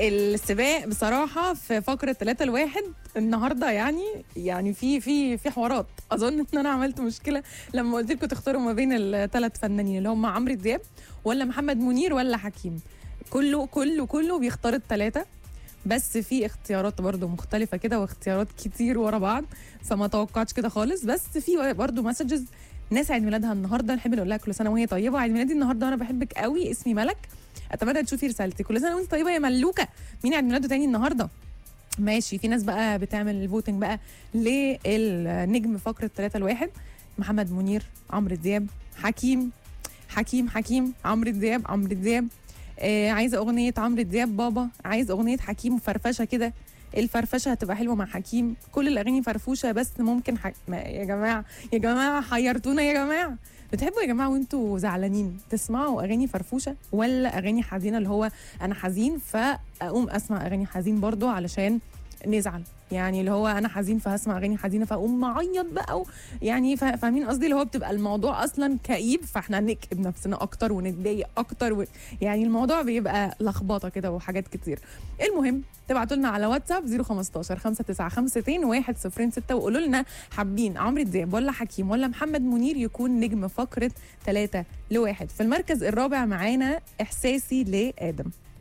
السباق بصراحه في فقره 3 لواحد النهارده يعني يعني في في في حوارات اظن ان انا عملت مشكله لما قلت لكم تختاروا ما بين الثلاث فنانين اللي هم عمرو دياب ولا محمد منير ولا حكيم كله كله كله بيختار الثلاثه بس في اختيارات برضو مختلفة كده واختيارات كتير ورا بعض فما توقعتش كده خالص بس في برضو مسجز ناس عيد ميلادها النهارده نحب نقول لها كل سنه وهي طيبه عيد ميلادي النهارده وانا بحبك قوي اسمي ملك اتمنى تشوفي رسالتي كل سنه وانت طيبه يا ملوكه مين عيد ميلاده تاني النهارده ماشي في ناس بقى بتعمل الفوتنج بقى للنجم فقره 3 لواحد محمد منير عمرو دياب حكيم حكيم حكيم عمرو دياب عمرو دياب آه عايزه اغنيه عمرو دياب بابا عايز اغنيه حكيم فرفشه كده الفرفشه هتبقى حلوه مع حكيم كل الاغاني فرفوشه بس ممكن حك... ما يا جماعه يا جماعه حيرتونا يا جماعه بتحبوا يا جماعه وانتوا زعلانين تسمعوا اغاني فرفوشه ولا اغاني حزينه اللي هو انا حزين فاقوم اسمع اغاني حزين برضو علشان نزعل يعني اللي هو انا حزين فهسمع اغاني حزينه فاقوم معيط بقى و... يعني فا- فاهمين قصدي اللي هو بتبقى الموضوع اصلا كئيب فاحنا نكئب نفسنا اكتر ونتضايق اكتر و... يعني الموضوع بيبقى لخبطه كده وحاجات كتير المهم تبعتوا لنا على واتساب 015 595 106 وقولوا لنا حابين عمرو دياب ولا حكيم ولا محمد منير يكون نجم فقره 3 لواحد في المركز الرابع معانا احساسي لادم